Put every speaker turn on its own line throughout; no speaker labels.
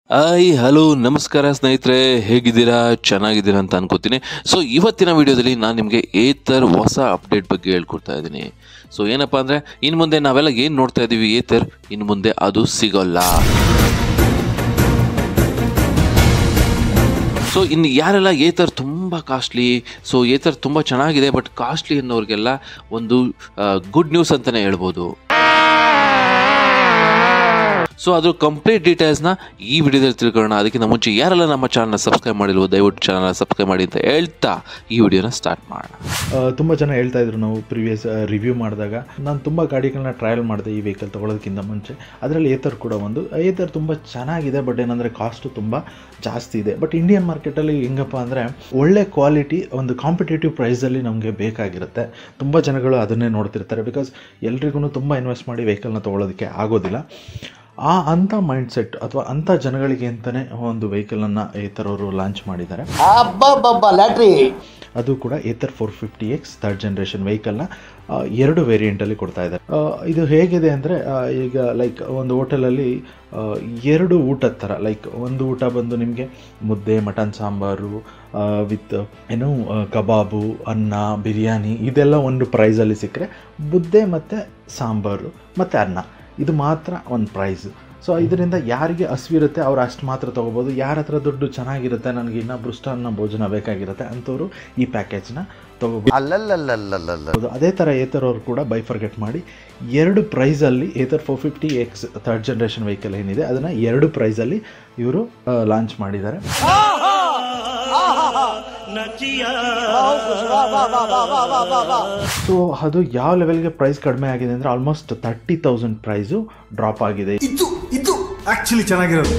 hi hello ನಮಸ್ಕಾರ ಸ್ನೇಹಿತರೆ ಹೇಗಿದ್ದೀರಾ ಚೆನ್ನಾಗಿದ್ದೀರಾ ಅಂತ ಅನ್ಕೋತೀನಿ ಸೊ ಇವತ್ತಿನ ವಿಡಿಯೋದಲ್ಲಿ ನಾನು ನಿಮಗೆ ಏತರ್ ಹೊಸ ಅಪ್ಡೇಟ್ ಬಗ್ಗೆ ಹೇಳ್ಕೊಡ್ತಾ ಇದ್ದೀನಿ ಸೊ ಏನಪ್ಪ ಅಂದರೆ ಇನ್ನು ಮುಂದೆ ನಾವೆಲ್ಲ ಏನು ನೋಡ್ತಾ ಇದ್ದೀವಿ ಏತರ್ ಇನ್ನು ಮುಂದೆ ಅದು ಸಿಗೋಲ್ಲ ಸೊ ಇನ್ನು ಯಾರೆಲ್ಲ ಏತರ್ ತುಂಬ ಕಾಸ್ಟ್ಲಿ ಸೊ ಏತರ್ ತುಂಬ ಚೆನ್ನಾಗಿದೆ ಬಟ್ ಕಾಸ್ಟ್ಲಿ ಅನ್ನೋರಿಗೆಲ್ಲ ಒಂದು ಗುಡ್ ನ್ಯೂಸ್ ಅಂತಲೇ ಹೇಳ್ಬೋದು ಸೊ ಅದ್ರ ಕಂಪ್ಲೀಟ್ ಡೀಟೇಲ್ಸ್ನ ಈ ವಿಡಿಯೋದಲ್ಲಿ ತಿಳ್ಕೊಳ್ಳೋಣ ಅದಕ್ಕಿಂತ ಮುಂಚೆ ಯಾರೆಲ್ಲ ನಮ್ಮ ಚಾನಲ್ನ ಸಬ್ಸ್ಕ್ರೈಬ್ ಮಾಡಿಲ್ವೋ ದಯವಿಟ್ಟು ಚಾನಲ್ನ ಸಬ್ಸ್ಕ್ರೈಬ್ ಮಾಡಿ ಅಂತ ಹೇಳ್ತಾ ಈ ವಿಡಿಯೋನ ಸ್ಟಾರ್ಟ್ ಮಾಡೋಣ
ತುಂಬ ಜನ ಹೇಳ್ತಾ ಇದ್ರು ನಾವು ಪ್ರಿವಿಯಸ್ ರಿವ್ಯೂ ಮಾಡಿದಾಗ ನಾನು ತುಂಬ ಗಾಡಿಗಳನ್ನ ಟ್ರಯಲ್ ಮಾಡಿದೆ ಈ ವೆಹಿಕಲ್ ತೊಗೊಳೋದಕ್ಕಿಂತ ಮುಂಚೆ ಅದರಲ್ಲಿ ಏತರ್ ಕೂಡ ಒಂದು ಏತರ್ ತುಂಬ ಚೆನ್ನಾಗಿದೆ ಬಟ್ ಏನಂದರೆ ಕಾಸ್ಟು ತುಂಬ ಜಾಸ್ತಿ ಇದೆ ಬಟ್ ಇಂಡಿಯನ್ ಮಾರ್ಕೆಟಲ್ಲಿ ಹೆಂಗಪ್ಪ ಅಂದರೆ ಒಳ್ಳೆ ಕ್ವಾಲಿಟಿ ಒಂದು ಕಾಂಪಿಟೇಟಿವ್ ಪ್ರೈಸಲ್ಲಿ ನಮಗೆ ಬೇಕಾಗಿರುತ್ತೆ ತುಂಬ ಜನಗಳು ಅದನ್ನೇ ನೋಡ್ತಿರ್ತಾರೆ ಬಿಕಾಸ್ ಎಲ್ರಿಗೂ ತುಂಬ ಇನ್ವೆಸ್ಟ್ ಮಾಡಿ ವೆಹಿಕಲ್ನ ತೊಗೊಳೋದಕ್ಕೆ ಆಗೋದಿಲ್ಲ ಆ ಅಂಥ ಮೈಂಡ್ಸೆಟ್ ಅಥವಾ ಅಂಥ ಜನಗಳಿಗೆ ಅಂತಲೇ ಒಂದು ವೆಹಿಕಲನ್ನು ಏತರವರು ಲಾಂಚ್ ಮಾಡಿದ್ದಾರೆ
ಅಬ್ಬಬ್ಬಬ್ಬ ಲ್ಯಾಟ್ರಿ
ಅದು ಕೂಡ Ather four fifty X third generation ವೆಹಿಕಲ್ನ ಎರಡು ವೇರಿಯಂಟಲ್ಲಿ ಕೊಡ್ತಾ ಇದ್ದಾರೆ ಆ, ಇದು ಹೇಗಿದೆ ಅಂದರೆ ಈಗ ಲೈಕ್ ಒಂದು ಹೋಟೆಲಲ್ಲಿ ಆ, ಎರಡು ಊಟದ ಥರ ಲೈಕ್ ಒಂದು ಊಟ ಬಂದು ನಿಮಗೆ ಮುದ್ದೆ ಮಟನ್ ಸಾಂಬಾರು ವಿತ್ ಏನು ಆ, ಕಬಾಬು ಅನ್ನ ಬಿರಿಯಾನಿ ಇದೆಲ್ಲ ಒಂದು ಪ್ರೈಸಲ್ಲಿ ಸಿಕ್ಕರೆ ಮುದ್ದೆ ಮತ್ತು ಸಾಂಬಾರು ಮತ್ತು ಅನ್ನ ಇದು ಮಾತ್ರ ಒಂದು ಪ್ರೈಸ್ ಸೊ ಇದರಿಂದ ಯಾರಿಗೆ ಹಸಿವಿರುತ್ತೆ ಅವ್ರು ಅಷ್ಟು ಮಾತ್ರ ತೊಗೋಬೋದು ಯಾರ ಹತ್ರ ದುಡ್ಡು ಚೆನ್ನಾಗಿರುತ್ತೆ ನನಗೆ ಇನ್ನೂ ಮೃಷ್ಟಾನ್ನ ಭೋಜನ ಬೇಕಾಗಿರುತ್ತೆ ಅಂಥವ್ರು ಈ ಪ್ಯಾಕೇಜ್ನ ತೊಗೋಬೋದು
ಅಲ್ಲಲ್ಲಲ್ಲಲ್ಲಲ್ಲ
ಅದೇ ಥರ ಏತರ್ ಅವರು ಕೂಡ ಬೈಫರ್ಗೆಟ್ ಮಾಡಿ ಎರಡು ಪ್ರೈಸಲ್ಲಿ Ather four fifty X third generation vehicle ಏನಿದೆ ಅದನ್ನು ಎರಡು ಪ್ರೈಸಲ್ಲಿ ಇವರು ಲಾಂಚ್ ಮಾಡಿದ್ದಾರೆ ಸೊ ಅದು ಯಾವ ಲೆವೆಲ್ಗೆ ಪ್ರೈಸ್ ಕಡಿಮೆ ಆಗಿದೆ ಅಂದರೆ almost thirty thousand price drop ಆಗಿದೆ
ಇದು ಇದು ಆಕ್ಚುಲಿ ಚೆನ್ನಾಗಿರೋದು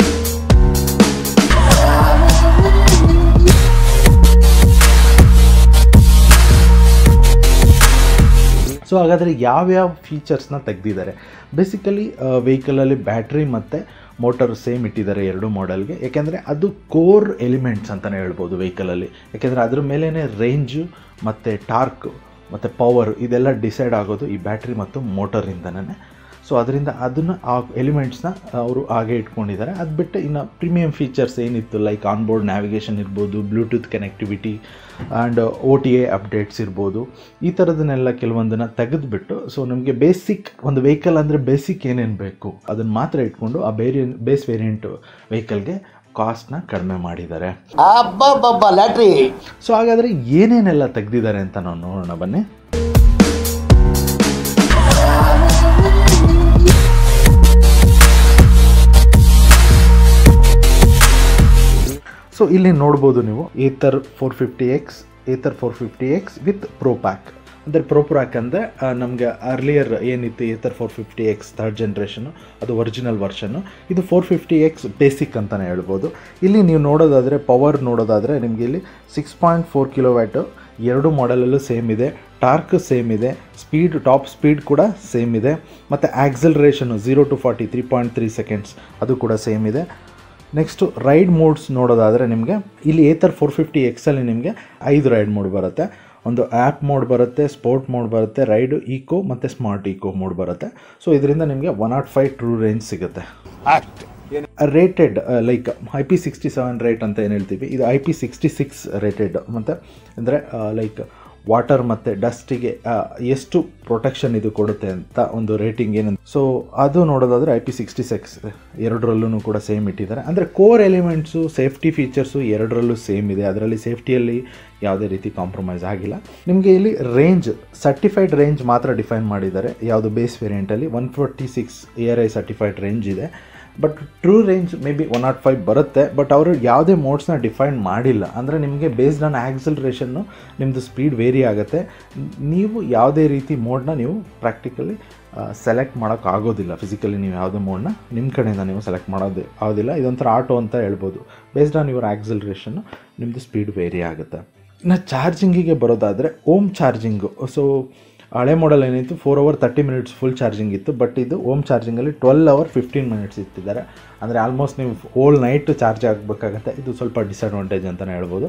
ಸೊ ಹಾಗಾದರೆ ಯಾವ್ಯಾವ ಫೀಚರ್ಸ್ನ ತೆಗೆದಿದ್ದಾರೆ ಬೇಸಿಕಲಿ ವೆಹಿಕಲಲ್ಲಿ ಬ್ಯಾಟ್ರಿ ಮತ್ತು ಮೋಟರ್ ಸೇಮ್ ಇಟ್ಟಿದ್ದಾರೆ ಎರಡು ಮಾಡೆಲ್ಗೆ ಯಾಕೆಂದರೆ ಅದು ಕೋರ್ ಎಲಿಮೆಂಟ್ಸ್ ಅಂತಲೇ ಹೇಳ್ಬೋದು ವೆಹಿಕಲಲ್ಲಿ ಯಾಕೆಂದರೆ ಅದ್ರ ಮೇಲೇ ರೇಂಜು ಮತ್ತು ಟಾರ್ಕ್ ಮತ್ತು ಪವರ್ ಇದೆಲ್ಲ ಡಿಸೈಡ್ ಆಗೋದು ಈ ಬ್ಯಾಟ್ರಿ ಮತ್ತು ಮೋಟರಿಂದನೇ ಸೊ ಅದರಿಂದ ಅದನ್ನು ಆ ಎಲಿಮೆಂಟ್ಸ್ನ ಅವರು ಹಾಗೆ ಇಟ್ಕೊಂಡಿದ್ದಾರೆ ಅದು ಬಿಟ್ಟು ಇನ್ನು ಪ್ರೀಮಿಯಂ ಫೀಚರ್ಸ್ ಏನಿತ್ತು ಲೈಕ್ ಆನ್ಬೋರ್ಡ್ ನ್ಯಾವಿಗೇಷನ್ ಇರ್ಬೋದು Bluetooth connectivity and O T A updates ಇರ್ಬೋದು ಈ ಥರದನ್ನೆಲ್ಲ ಕೆಲವೊಂದನ್ನು ತೆಗೆದುಬಿಟ್ಟು ಸೊ ನಮಗೆ ಬೇಸಿಕ್ ಒಂದು ವೆಹಿಕಲ್ ಅಂದರೆ ಬೇಸಿಕ್ ಏನೇನು ಬೇಕು ಅದನ್ನು ಮಾತ್ರ ಇಟ್ಕೊಂಡು ಆ ಬೇರೆ ಬೇಸ್ ವೇರಿಯಂಟ್ ವೆಹಿಕಲ್ಗೆ ಕಾಸ್ಟ್ನ ಕಡಿಮೆ ಮಾಡಿದ್ದಾರೆ
ಅಬ್ಬಬ್ಬಬ್ಬ ಲ್ಯಾಟ್ರಿ
ಸೊ ಹಾಗಾದರೆ ಏನೇನೆಲ್ಲ ತೆಗೆದಿದ್ದಾರೆ ಅಂತ ನಾವು ನೋಡೋಣ ಬನ್ನಿ ಸೊ ಇಲ್ಲಿ ನೋಡ್ಬೋದು ನೀವು Ather four fifty X Ather four fifty X with pro pack ಅಂದರೆ ಪ್ರೋ ಪ್ಯಾಕ್ ಅಂದರೆ ನಮಗೆ ಅರ್ಲಿಯರ್ ಏನಿತ್ತು Ather four fifty X third generation ಅದು ಒರಿಜಿನಲ್ ವರ್ಷನ್ನು ಇದು ಫೋರ್ ಫಿಫ್ಟಿ ಎಕ್ಸ್ ಬೇಸಿಕ್ ಅಂತಲೇ ಹೇಳ್ಬೋದು ಇಲ್ಲಿ ನೀವು ನೋಡೋದಾದರೆ ಪವರ್ ನೋಡೋದಾದರೆ ನಿಮಗೆ ಇಲ್ಲಿ ಸಿಕ್ಸ್ ಪಾಯಿಂಟ್ ಫೋರ್ ಕಿಲೋವ್ಯಾಟು ಎರಡು ಮಾಡೆಲಲ್ಲೂ ಸೇಮ್ ಇದೆ ಟಾರ್ಕ್ ಸೇಮ್ ಇದೆ ಸ್ಪೀಡ್ ಟಾಪ್ ಸ್ಪೀಡ್ ಕೂಡ ಸೇಮ್ ಇದೆ ಮತ್ತು acceleration zero to forty three point three seconds ಅದು ಕೂಡ ಸೇಮ್ ಇದೆ ನೆಕ್ಸ್ಟು ರೈಡ್ ಮೋಡ್ಸ್ ನೋಡೋದಾದರೆ ನಿಮಗೆ ಇಲ್ಲಿ ಏತರ್ ಫೋರ್ ಫಿಫ್ಟಿ ಎಕ್ಸಲ್ಲಿ ನಿಮಗೆ ಐದು ರೈಡ್ ಮೋಡ್ ಬರುತ್ತೆ ಒಂದು ಆ್ಯಪ್ ಮೋಡ್ ಬರುತ್ತೆ ಸ್ಪೋರ್ಟ್ ಮೋಡ್ ಬರುತ್ತೆ ರೈಡು ಈಕೋ ಮತ್ತು ಸ್ಮಾರ್ಟ್ ಈಕೋ ಮೋಡ್ ಬರುತ್ತೆ ಸೊ ಇದರಿಂದ ನಿಮಗೆ one not five true range ಸಿಗುತ್ತೆ rated like I P sixty seven rate ಅಂತ ಏನು ಹೇಳ್ತೀವಿ ಇದು I P sixty six rated ಮತ್ತು ಅಂದರೆ ಲೈಕ್ ವಾಟರ್ ಮತ್ತು ಡಸ್ಟಿಗೆ ಎಷ್ಟು ಪ್ರೊಟೆಕ್ಷನ್ ಇದು ಕೊಡುತ್ತೆ ಅಂತ ಒಂದು ರೇಟಿಂಗ್ ಏನಂತ ಸೊ ಅದು ನೋಡೋದಾದರೆ ಐ ಪಿ ಸಿಕ್ಸ್ಟಿ ಸಿಕ್ಸ್ ಎರಡರಲ್ಲೂ ಕೂಡ ಸೇಮ್ ಇಟ್ಟಿದ್ದಾರೆ ಅಂದರೆ ಕೋರ್ ಎಲಿಮೆಂಟ್ಸು ಸೇಫ್ಟಿ ಫೀಚರ್ಸು ಎರಡರಲ್ಲೂ ಸೇಮ್ ಇದೆ ಅದರಲ್ಲಿ ಸೇಫ್ಟಿಯಲ್ಲಿ ಯಾವುದೇ ರೀತಿ ಕಾಂಪ್ರಮೈಸ್ ಆಗಿಲ್ಲ ನಿಮಗೆ ಇಲ್ಲಿ ರೇಂಜ್ ಸರ್ಟಿಫೈಡ್ ರೇಂಜ್ ಮಾತ್ರ ಡಿಫೈನ್ ಮಾಡಿದ್ದಾರೆ ಯಾವುದು ಬೇಸ್ ವೇರಿಯಂಟಲ್ಲಿ one forty six ARAI certified range ಇದೆ but true range may be one not five ಬರುತ್ತೆ ಬಟ್ ಅವರು ಯಾವುದೇ ಮೋಡ್ಸ್ನ ಡಿಫೈನ್ ಮಾಡಿಲ್ಲ ಅಂದರೆ ನಿಮಗೆ ಬೇಸ್ಡ್ ಆನ್ ಆಕ್ಸಲ್ರೇಷನ್ನು ನಿಮ್ಮದು ಸ್ಪೀಡ್ ವೇರಿ ಆಗುತ್ತೆ ನೀವು ಯಾವುದೇ ರೀತಿ ಮೋಡ್ನ ನೀವು ಪ್ರಾಕ್ಟಿಕಲಿ ಸೆಲೆಕ್ಟ್ ಮಾಡೋಕ್ಕಾಗೋದಿಲ್ಲ ಫಿಸಿಕಲಿ ನೀವು ಯಾವುದೇ ಮೋಡ್ನ ನಿಮ್ಮ ಕಡೆಯಿಂದ ನೀವು ಸೆಲೆಕ್ಟ್ ಮಾಡೋದು ಆಗೋದಿಲ್ಲ ಇದೊಂಥರ ಆಟೋ ಅಂತ ಹೇಳ್ಬೋದು ಬೇಸ್ಡ್ ಆನ್ ಯುವರ್ ಆಕ್ಸಲ್ರೇಷನ್ನು ನಿಮ್ಮದು ಸ್ಪೀಡ್ ವೇರಿ ಆಗುತ್ತೆ ಇನ್ನು ಚಾರ್ಜಿಂಗಿಗೆ ಬರೋದಾದರೆ ಓಮ್ ಚಾರ್ಜಿಂಗು ಸೊ ಹಳೆ ಮಾಡೆಲ್ ಏನಿತ್ತು four hour thirty minutes full charging ಇತ್ತು ಬಟ್ ಇದು ಓಮ್ ಚಾರ್ಜಿಂಗಲ್ಲಿ ಟ್ವೆಲ್ ಅವರ್ ಫಿಫ್ಟೀನ್ ಮಿನಿಟ್ಸ್ ಇಟ್ಟಿದ್ದಾರೆ ಅಂದರೆ ಆಲ್ಮೋಸ್ಟ್ ನೀವು ಹೋಲ್ ನೈಟ್ ಚಾರ್ಜ್ ಆಗಬೇಕಾಗತ್ತೆ ಇದು ಸ್ವಲ್ಪ ಡಿಸಡ್ವಾಂಟೇಜ್ ಅಂತಲೇ ಹೇಳ್ಬೋದು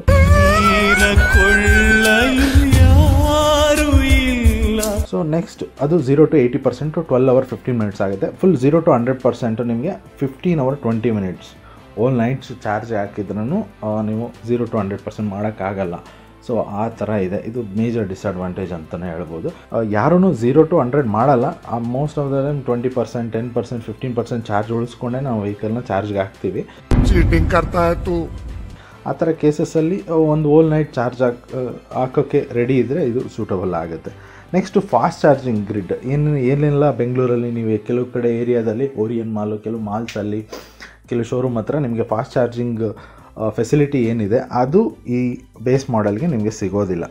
ಸೊ ನೆಕ್ಸ್ಟ್ ಅದು zero to eighty percent twelve hour fifteen minutes ಆಗುತ್ತೆ full zero to hundred percent ನಿಮಗೆ fifteen hour twenty minutes all nights charge ಹಾಕಿದ್ರೂ ನೀವು ಝೀರೋ ಟು ಹಂಡ್ರೆಡ್ ಪರ್ಸೆಂಟ್ ಮಾಡೋಕ್ಕಾಗಲ್ಲ ಸೊ ಆ ಥರ ಇದೆ ಇದು ಮೇಜರ್ ಡಿಸಡ್ವಾಂಟೇಜ್ ಅಂತಲೇ ಹೇಳ್ಬೋದು ಯಾರೂ ಝೀರೋ ಟು ಹಂಡ್ರೆಡ್ ಮಾಡಲ್ಲ most of the time twenty percent ten percent fifteen percent charge ಉಳಿಸ್ಕೊಂಡೇ ನಾವು ವೆಹಿಕಲ್ನ ಚಾರ್ಜ್ಗೆ ಹಾಕ್ತೀವಿ
चीटिंग करता है तू
ಆ ಥರ ಕೇಸಸ್ಸಲ್ಲಿ ಒಂದು ಓಲ್ ನೈಟ್ ಚಾರ್ಜ್ ಹಾಕ್ ಹಾಕೋಕ್ಕೆ ರೆಡಿ ಇದ್ದರೆ ಇದು ಸೂಟಬಲ್ ಆಗುತ್ತೆ ನೆಕ್ಸ್ಟು ಫಾಸ್ಟ್ ಚಾರ್ಜಿಂಗ್ ಗ್ರಿಡ್ ಏನು ಏನೆಲ್ಲ ಬೆಂಗಳೂರಲ್ಲಿ ನೀವು ಕೆಲವು ಕಡೆ ಏರಿಯಾದಲ್ಲಿ ಓರಿಯನ್ ಮಾಲು ಕೆಲವು ಮಾಲ್ಸಲ್ಲಿ ಕೆಲವು ಶೋರೂಮ್ ಹತ್ರ ನಿಮಗೆ ಫಾಸ್ಟ್ ಚಾರ್ಜಿಂಗ್ ಫೆಸಿಲಿಟಿ ಏನಿದೆ ಅದು ಈ ಬೇಸ್ ಮಾಡೆಲ್ಗೆ ನಿಮಗೆ ಸಿಗೋದಿಲ್ಲ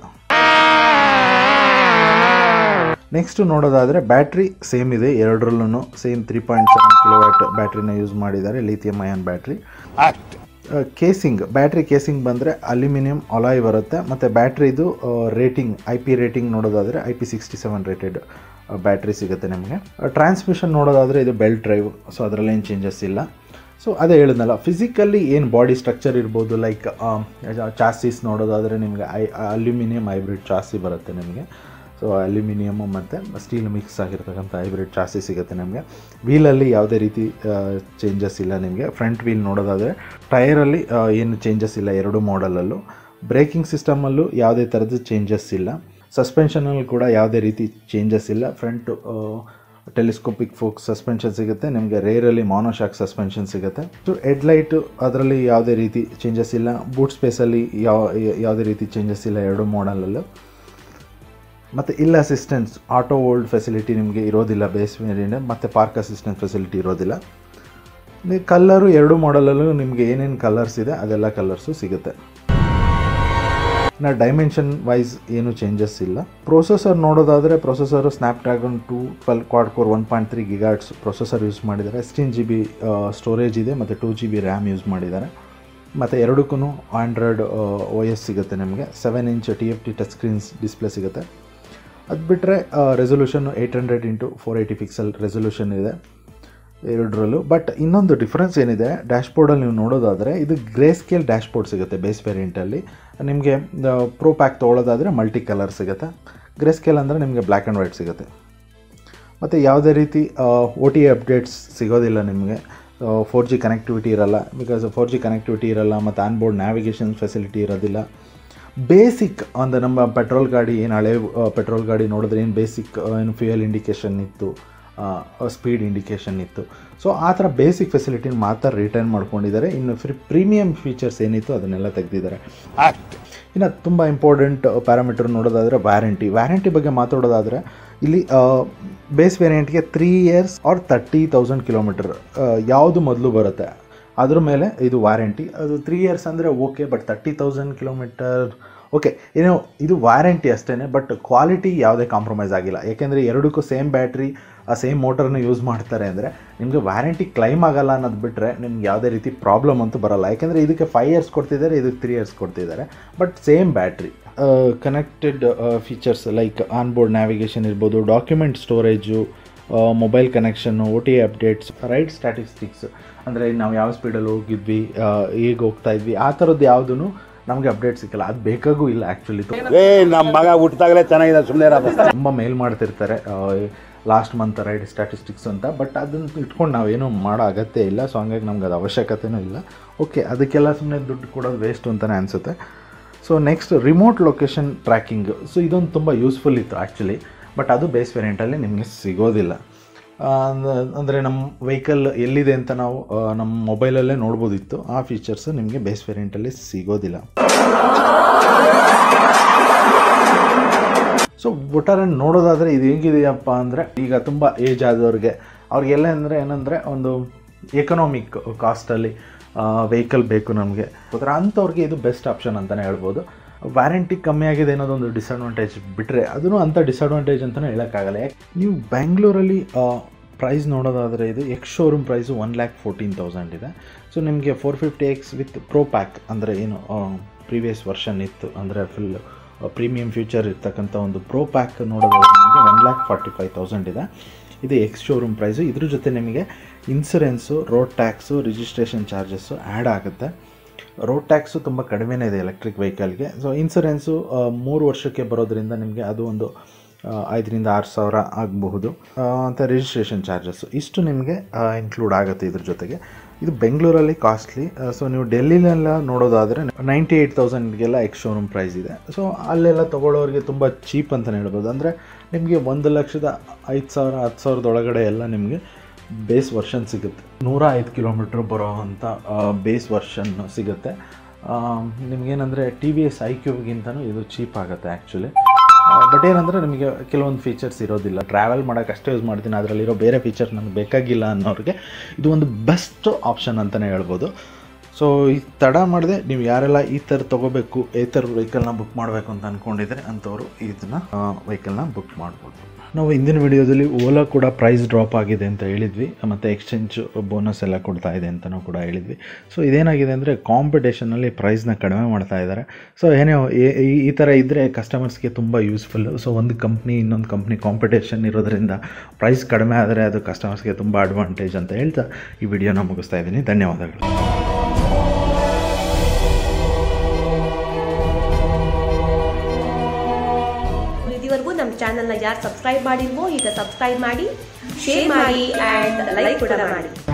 ನೆಕ್ಸ್ಟ್ ನೋಡೋದಾದರೆ ಬ್ಯಾಟ್ರಿ ಸೇಮ್ ಇದೆ ಎರಡರಲ್ಲೂ same three point seven kilowatt ಬ್ಯಾಟ್ರಿನ ಯೂಸ್ ಮಾಡಿದ್ದಾರೆ lithium ion battery casing battery casing ಬಂದರೆ ಅಲ್ಯೂಮಿನಿಯಂ ಅಲಾಯ್ ಬರುತ್ತೆ ಮತ್ತು ಬ್ಯಾಟ್ರಿದು ರೇಟಿಂಗ್ ಐ ಪಿ ರೇಟಿಂಗ್ ನೋಡೋದಾದರೆ I P sixty seven rated battery ಸಿಗುತ್ತೆ ನಿಮಗೆ ಟ್ರಾನ್ಸ್ಮಿಷನ್ ನೋಡೋದಾದರೆ ಇದು ಬೆಲ್ಟ್ ಡ್ರೈವ್ ಸೊ ಅದರಲ್ಲಿ ಏನು ಚೇಂಜಸ್ ಇಲ್ಲ ಸೊ ಅದೇ ಹೇಳಿದ್ನಲ್ಲ ಫಿಸಿಕಲಿ ಏನು ಬಾಡಿ ಸ್ಟ್ರಕ್ಚರ್ ಇರ್ಬೋದು ಲೈಕ್ ಚಾಸಿಸ್ ನೋಡೋದಾದರೆ ನಿಮಗೆ ಐ ಅಲ್ಯೂಮಿನಿಯಂ ಹೈಬ್ರಿಡ್ ಚಾಸಿ ಬರುತ್ತೆ ನಿಮಗೆ ಸೊ ಅಲ್ಯೂಮಿನಿಯಮು ಮತ್ತು ಸ್ಟೀಲ್ ಮಿಕ್ಸ್ ಆಗಿರ್ತಕ್ಕಂಥ ಹೈಬ್ರಿಡ್ ಚಾಸಿ ಸಿಗುತ್ತೆ ನಿಮಗೆ ವೀಲಲ್ಲಿ ಯಾವುದೇ ರೀತಿ ಚೇಂಜಸ್ ಇಲ್ಲ ನಿಮಗೆ ಫ್ರಂಟ್ ವೀಲ್ ನೋಡೋದಾದರೆ ಟೈರಲ್ಲಿ ಏನು ಚೇಂಜಸ್ ಇಲ್ಲ ಎರಡು ಮಾಡಲಲ್ಲೂ ಬ್ರೇಕಿಂಗ್ ಸಿಸ್ಟಮಲ್ಲೂ ಯಾವುದೇ ಥರದ್ದು ಚೇಂಜಸ್ ಇಲ್ಲ ಸಸ್ಪೆನ್ಷನಲ್ಲಿ ಕೂಡ ಯಾವುದೇ ರೀತಿ ಚೇಂಜಸ್ ಇಲ್ಲ ಫ್ರಂಟ್ ಟೆಲಿಸ್ಕೋಪಿಕ್ ಫೋಕ್ ಸಸ್ಪೆನ್ಷನ್ ಸಿಗುತ್ತೆ ನಿಮಗೆ ರೇರಲ್ಲಿ ಮಾನೋಶಾಕ್ ಸಸ್ಪೆನ್ಷನ್ ಸಿಗುತ್ತೆ ಸೊ ಹೆಡ್ಲೈಟು ಅದರಲ್ಲಿ ಯಾವುದೇ ರೀತಿ ಚೇಂಜಸ್ ಇಲ್ಲ ಬೂಟ್ ಸ್ಪೇಸಲ್ಲಿ ಯಾವ ಯಾವುದೇ ರೀತಿ ಚೇಂಜಸ್ ಇಲ್ಲ ಎರಡು ಮಾಡಲಲ್ಲೂ ಮತ್ತು ಇಲ್ಲ ಅಸಿಸ್ಟೆನ್ಸ್ ಆಟೋ ಓಲ್ಡ್ ಫೆಸಿಲಿಟಿ ನಿಮಗೆ ಇರೋದಿಲ್ಲ ಬೇಸ್ ವೇರಿಯಂಟ್ ಮತ್ತು ಪಾರ್ಕ್ ಅಸಿಸ್ಟೆನ್ಸ್ ಫೆಸಿಲಿಟಿ ಇರೋದಿಲ್ಲ ಕಲ್ಲರು ಎರಡು ಮಾಡಲಲ್ಲೂ ನಿಮಗೆ ಏನೇನು ಕಲರ್ಸ್ ಇದೆ ಅದೆಲ್ಲ ಕಲರ್ಸು ಸಿಗುತ್ತೆ ಇನ್ನು ಡೈಮೆನ್ಷನ್ ವೈಸ್ ಏನು ಚೇಂಜಸ್ ಇಲ್ಲ ಪ್ರೊಸೆಸರ್ ನೋಡೋದಾದರೆ processor Snapdragon two twelve quad core one point three gigahertz processor use ಮಾಡಿದ್ದಾರೆ ಸಿಕ್ಸ್ಟೀನ್ ಜಿ ಬಿ ಸ್ಟೋರೇಜ್ ಇದೆ ಮತ್ತು two G B RAM use ಮಾಡಿದ್ದಾರೆ ಮತ್ತು ಎರಡಕ್ಕೂ ಆಂಡ್ರಾಯ್ಡ್ ಓ ಎಸ್ ಸಿಗುತ್ತೆ ನಿಮಗೆ seven inch T F T touch screens display ಸಿಗುತ್ತೆ ಅದು ಬಿಟ್ಟರೆ resolution eight hundred into four eighty pixel resolution ಇದೆ ಎರಡರಲ್ಲೂ ಬಟ್ ಇನ್ನೊಂದು ಡಿಫ್ರೆನ್ಸ್ ಏನಿದೆ ಡ್ಯಾಶ್ಬೋರ್ಡಲ್ಲಿ ನೀವು ನೋಡೋದಾದರೆ ಇದು ಗ್ರೇ ಸ್ಕೇಲ್ ಡ್ಯಾಶ್ಬೋರ್ಡ್ ಸಿಗುತ್ತೆ ಬೇಸ್ ವೇರಿಯಂಟಲ್ಲಿ ನಿಮಗೆ ಪ್ರೋ ಪ್ಯಾಕ್ ತೊಗೊಳೋದಾದರೆ ಮಲ್ಟಿ ಕಲರ್ ಸಿಗುತ್ತೆ ಗ್ರೇ ಸ್ಕೇಲ್ ಅಂದರೆ ನಿಮಗೆ ಬ್ಲ್ಯಾಕ್ ಆ್ಯಂಡ್ ವೈಟ್ ಸಿಗುತ್ತೆ ಮತ್ತು ಯಾವುದೇ ರೀತಿ ಒ ಟಿ ಅಪ್ಡೇಟ್ಸ್ ಸಿಗೋದಿಲ್ಲ ನಿಮಗೆ ಫೋರ್ ಜಿ ಕನೆಕ್ಟಿವಿಟಿ ಇರಲ್ಲ ಬಿಕಾಸ್ ಫೋರ್ ಜಿ ಕನೆಕ್ಟಿವಿಟಿ ಇರಲ್ಲ ಮತ್ತು ಆನ್ಬೋರ್ಡ್ ನ್ಯಾವಿಗೇಷನ್ ಫೆಸಿಲಿಟಿ ಇರೋದಿಲ್ಲ ಬೇಸಿಕ್ ಅಂದರೆ ನಮ್ಮ ಪೆಟ್ರೋಲ್ ಗಾಡಿ ಏನು ಹಳೆ ಪೆಟ್ರೋಲ್ ಗಾಡಿ ನೋಡಿದ್ರೆ ಏನು ಬೇಸಿಕ್ ಏನು ಫ್ಯೂಯಲ್ ಇಂಡಿಕೇಷನ್ ಇತ್ತು ಸ್ಪೀಡ್ ಇಂಡಿಕೇಷನ್ ಇತ್ತು ಸೊ ಆ ಥರ ಬೇಸಿಕ್ ಫೆಸಿಲಿಟಿನ ಮಾತ್ರ ರಿಟರ್ನ್ ಮಾಡ್ಕೊಂಡಿದ್ದಾರೆ ಇನ್ನು ಫ್ರೀ ಪ್ರೀಮಿಯಂ ಫೀಚರ್ಸ್ ಏನಿತ್ತು ಅದನ್ನೆಲ್ಲ ತೆಗೆದಿದ್ದಾರೆ ಇನ್ನು ತುಂಬ ಇಂಪಾರ್ಟೆಂಟ್ ಪ್ಯಾರಾಮೀಟರ್ ನೋಡೋದಾದರೆ ವ್ಯಾರಂಟಿ ವ್ಯಾರಂಟಿ ಬಗ್ಗೆ ಮಾತಾಡೋದಾದರೆ ಇಲ್ಲಿ ಬೇಸ್ ವೇರಿಯಂಟ್ಗೆ three years or thirty thousand kilometre ಯಾವುದು ಮೊದಲು ಬರುತ್ತೆ ಅದ್ರ ಮೇಲೆ ಇದು ವಾರಂಟಿ ಅದು ತ್ರೀ ಇಯರ್ಸ್ ಅಂದರೆ okay but thirty thousand kilometre okay ಏನೋ ಇದು ವಾರಂಟಿ ಅಷ್ಟೇ ಬಟ್ ಕ್ವಾಲಿಟಿ ಯಾವುದೇ ಕಾಂಪ್ರಮೈಸ್ ಆಗಿಲ್ಲ ಯಾಕೆಂದರೆ ಎರಡಕ್ಕೂ ಸೇಮ್ ಬ್ಯಾಟ್ರಿ ಆ ಸೇಮ್ ಮೋಟರ್ನ ಯೂಸ್ ಮಾಡ್ತಾರೆ ಅಂದರೆ ನಿಮಗೆ ವ್ಯಾರಂಟಿ ಕ್ಲೈಮ್ ಆಗಲ್ಲ ಅನ್ನೋದು ಬಿಟ್ಟರೆ ನಿಮ್ಗೆ ಯಾವುದೇ ರೀತಿ ಪ್ರಾಬ್ಲಮ್ ಅಂತೂ ಬರಲ್ಲ ಯಾಕೆಂದರೆ ಇದಕ್ಕೆ ಫೈವ್ ಇಯರ್ಸ್ ಕೊಡ್ತಿದ್ದಾರೆ ಇದಕ್ಕೆ ತ್ರೀ ಇಯರ್ಸ್ ಕೊಡ್ತಿದ್ದಾರೆ but same battery connected features like onboard navigation ಇರ್ಬೋದು ಡಾಕ್ಯುಮೆಂಟ್ ಸ್ಟೋರೇಜು ಮೊಬೈಲ್ ಕನೆಕ್ಷನ್ನು O T updates ride statistics ಅಂದರೆ ನಾವು ಯಾವ ಸ್ಪೀಡಲ್ಲಿ ಹೋಗಿದ್ವಿ ಹೇಗೆ ಹೋಗ್ತಾ ಇದ್ವಿ ಆ ಥರದ್ದು ಯಾವುದೂ ನಮಗೆ ಅಪ್ಡೇಟ್ ಸಿಕ್ಕಲ್ಲ ಅದು ಬೇಕಾಗೂ ಇಲ್ಲ ಆ್ಯಕ್ಚುಲಿ
ಏ ನಮ್ಮ ಮಗ ಹುಟ್ಟಿದಾಗಲೇ ಚೆನ್ನಾಗಿದೆ ಸುಮ್ಮನೆ
ತುಂಬ ಮೇಲ್ ಮಾಡ್ತಿರ್ತಾರೆ ಲಾಸ್ಟ್ ಮಂತ್ ರೈಡ್ ಸ್ಟ್ಯಾಟಿಸ್ಟಿಕ್ಸ್ ಅಂತ ಬಟ್ ಅದನ್ನು ಇಟ್ಕೊಂಡು ನಾವೇನು ಮಾಡೋ ಅಗತ್ಯ ಇಲ್ಲ ಸೊ ಹಂಗಾಗಿ ನಮ್ಗೆ ಅದು ಅವಶ್ಯಕತೆಯೂ ಇಲ್ಲ ಓಕೆ ಅದಕ್ಕೆಲ್ಲ ಸುಮ್ಮನೆ ದುಡ್ಡು ಕೊಡೋದು ವೇಸ್ಟ್ ಅಂತಲೇ ಅನಿಸುತ್ತೆ so next remote location tracking so ಇದೊಂದು ತುಂಬ ಯೂಸ್ಫುಲ್ ಇತ್ತು ಆ್ಯಕ್ಚುಲಿ ಬಟ್ ಅದು ಬೇಸ್ ವೇರಿಯಂಟಲ್ಲಿ ನಿಮಗೆ ಸಿಗೋದಿಲ್ಲ ಅಂದರೆ ನಮ್ಮ ವೆಹಿಕಲ್ ಎಲ್ಲಿದೆ ಅಂತ ನಾವು ಆ, ನಮ್ಮ ಮೊಬೈಲಲ್ಲೇ ನೋಡ್ಬೋದಿತ್ತು ಆ ಫೀಚರ್ಸ್ ನಿಮಗೆ ಬೇಸ್ ವೇರಿಯಂಟಲ್ಲಿ ಸಿಗೋದಿಲ್ಲ ಸೊ ಒಟ್ಟಾರೆ ನೋಡೋದಾದರೆ ಇದು ಹೇಗಿದೆಯಪ್ಪ ಅಂದರೆ ಈಗ ತುಂಬ ಏಜ್ ಆದವ್ರಿಗೆ ಅವ್ರಿಗೆಲ್ಲ ಅಂದರೆ ಏನಂದರೆ ಒಂದು ಎಕನಾಮಿಕ್ ಕಾಸ್ಟಲ್ಲಿ ವೆಹಿಕಲ್ ಬೇಕು ನಮಗೆ ಅದರ ಅಂಥವ್ರಿಗೆ ಇದು ಬೆಸ್ಟ್ ಆಪ್ಷನ್ ಅಂತಲೇ ಹೇಳ್ಬೋದು ವ್ಯಾರಂಟಿ ಕಮ್ಮಿ ಆಗಿದೆ ಅನ್ನೋದೊಂದು ಡಿಸಡ್ವಾಂಟೇಜ್ ಬಿಟ್ಟರೆ ಅದನ್ನು ಅಂಥ ಡಿಸಡ್ವಾಂಟೇಜ್ ಅಂತಲೇ ಹೇಳೋಕ್ಕಾಗಲ್ಲ ಯಾಕೆ ನೀವು ಬ್ಯಾಂಗ್ಳೂರಲ್ಲಿ ಪ್ರೈಸ್ ನೋಡೋದಾದರೆ ಇದು ex showroom price one lakh fourteen thousand ಇದೆ ಸೊ ನಿಮಗೆ four fifty X with pro pack ಅಂದರೆ ಏನು ಪ್ರೀವಿಯಸ್ ವರ್ಷನ್ ಇತ್ತು ಅಂದರೆ ಫುಲ್ ಪ್ರೀಮಿಯಂ ಫ್ಯೂಚರ್ ಇರ್ತಕ್ಕಂಥ ಒಂದು ಪ್ರೋ ಪ್ಯಾಕ್ ನೋಡೋದಾದ್ರೆ ನಿಮಗೆ one lakh forty five thousand ಇದೆ ಇದು ಎಕ್ಸ್ ಶೋರೂಮ್ ಪ್ರೈಸು ಇದ್ರ ಜೊತೆ ನಿಮಗೆ insurance road tax registration charges add ಆಗುತ್ತೆ ರೋಡ್ ಟ್ಯಾಕ್ಸು ತುಂಬ ಕಡಿಮೆನೇ ಇದೆ ಎಲೆಕ್ಟ್ರಿಕ್ ವೆಹಿಕಲ್ಗೆ ಸೊ ಇನ್ಸೂರೆನ್ಸು ಮೂರು ವರ್ಷಕ್ಕೆ ಬರೋದ್ರಿಂದ ನಿಮಗೆ ಅದು ಒಂದು ಆ, ಐದರಿಂದ ಆರು ಸಾವಿರ ಆಗಬಹುದು ಮತ್ತು ರಿಜಿಸ್ಟ್ರೇಷನ್ ಚಾರ್ಜಸ್ಸು ಇಷ್ಟು ನಿಮಗೆ ಇನ್ಕ್ಲೂಡ್ ಆಗುತ್ತೆ ಇದ್ರ ಜೊತೆಗೆ ಇದು ಬೆಂಗಳೂರಲ್ಲಿ ಕಾಸ್ಟ್ಲಿ ಸೊ ನೀವು ಡೆಲ್ಲಿಲೆಲ್ಲ ನೋಡೋದಾದರೆ ನೈಂಟಿ ಏಯ್ಟ್ ತೌಸಂಡ್ಗೆಲ್ಲ ಎಕ್ಸ್ ಶೋರೂಮ್ ಪ್ರೈಸ್ ಇದೆ ಸೊ ಅಲ್ಲೆಲ್ಲ ತೊಗೊಳ್ಳೋರಿಗೆ ತುಂಬ ಚೀಪ್ ಅಂತಲೇ ಹೇಳ್ಬೋದು ಅಂದರೆ ನಿಮಗೆ ಒಂದು ಲಕ್ಷದ ಐದು ಸಾವಿರ ಹತ್ತು ಸಾವಿರದ ಒಳಗಡೆ ಎಲ್ಲ ನಿಮಗೆ ಬೇಸ್ ವರ್ಷನ್ ಸಿಗುತ್ತೆ ನೂರ ಐದು ಕಿಲೋಮೀಟ್ರ್ ಬರೋ ಅಂಥ ಬೇಸ್ ವರ್ಷನ್ ಸಿಗುತ್ತೆ ನಿಮಗೇನಂದರೆ ಟಿ ವಿ ಎಸ್ ಐ ಕ್ಯೂಬ್ಗಿಂತನೂ ಇದು ಚೀಪ್ ಆಗುತ್ತೆ ಆ್ಯಕ್ಚುಲಿ ಬಟ್ ಏನಂದರೆ ನಿಮಗೆ ಕೆಲವೊಂದು ಫೀಚರ್ಸ್ ಇರೋದಿಲ್ಲ ಟ್ರಾವೆಲ್ ಮಾಡೋಕ್ಕೆ ಅಷ್ಟೇ ಯೂಸ್ ಮಾಡ್ತೀನಿ ಅದರಲ್ಲಿರೋ ಬೇರೆ ಫೀಚರ್ ನನಗೆ ಬೇಕಾಗಿಲ್ಲ ಅನ್ನೋರಿಗೆ ಇದು ಒಂದು ಬೆಸ್ಟ್ ಆಪ್ಷನ್ ಅಂತಲೇ ಹೇಳ್ಬೋದು ಸೊ ಈ ತಡ ಮಾಡದೆ ನೀವು ಯಾರೆಲ್ಲ ಈ ಥರ ತೊಗೋಬೇಕು ಈ ಥರ ವೆಹಿಕಲ್ನ ಬುಕ್ ಮಾಡಬೇಕು ಅಂತ ಅಂದ್ಕೊಂಡಿದ್ರೆ ಅಂಥವ್ರು ಇದನ್ನು ವೆಹಿಕಲ್ನ ಬುಕ್ ಮಾಡ್ಬೋದು ನಾವು ಹಿಂದಿನ ವಿಡಿಯೋದಲ್ಲಿ ಓಲಾ ಕೂಡ ಪ್ರೈಸ್ ಡ್ರಾಪ್ ಆಗಿದೆ ಅಂತ ಹೇಳಿದ್ವಿ ಮತ್ತು ಎಕ್ಸ್ಚೇಂಜ್ ಬೋನಸ್ ಎಲ್ಲ ಕೊಡ್ತಾ ಇದೆ ಅಂತಲೂ ಕೂಡ ಹೇಳಿದ್ವಿ ಸೊ ಇದೇನಾಗಿದೆ ಅಂದರೆ ಕಾಂಪಿಟೇಷನಲ್ಲಿ ಪ್ರೈಸ್ನ ಕಡಿಮೆ ಮಾಡ್ತಾ ಇದ್ದಾರೆ ಸೊ ಏನೇ ಈ- ಈ- ಈ ಥರ ಇದ್ದರೆ ಕಸ್ಟಮರ್ಸ್ಗೆ ತುಂಬ ಯೂಸ್ಫುಲ್ಲು ಸೊ ಒಂದು ಕಂಪ್ನಿ ಇನ್ನೊಂದು ಕಂಪ್ನಿ ಕಾಂಪಿಟೇಷನ್ ಇರೋದ್ರಿಂದ ಪ್ರೈಸ್ ಕಡಿಮೆ ಆದರೆ ಅದು ಕಸ್ಟಮರ್ಸ್ಗೆ ತುಂಬ ಅಡ್ವಾಂಟೇಜ್ ಅಂತ ಹೇಳ್ತಾ ಈ ವಿಡಿಯೋನ ಮುಗಿಸ್ತಾ ಇದ್ದೀನಿ ಧನ್ಯವಾದಗಳು
ಇದುವರೆಗೂ ನಮ್ಮ ಚಾನಲ್ನ ಯಾರು ಸಬ್ಸ್ಕ್ರೈಬ್ ಮಾಡಿಲ್ವೋ ಈಗ ಸಬ್ಸ್ಕ್ರೈಬ್ ಮಾಡಿ ಶೇರ್ ಮಾಡಿ ಆ್ಯಂಡ್ ಲೈಕ್ ಕೂಡ ಮಾಡಿ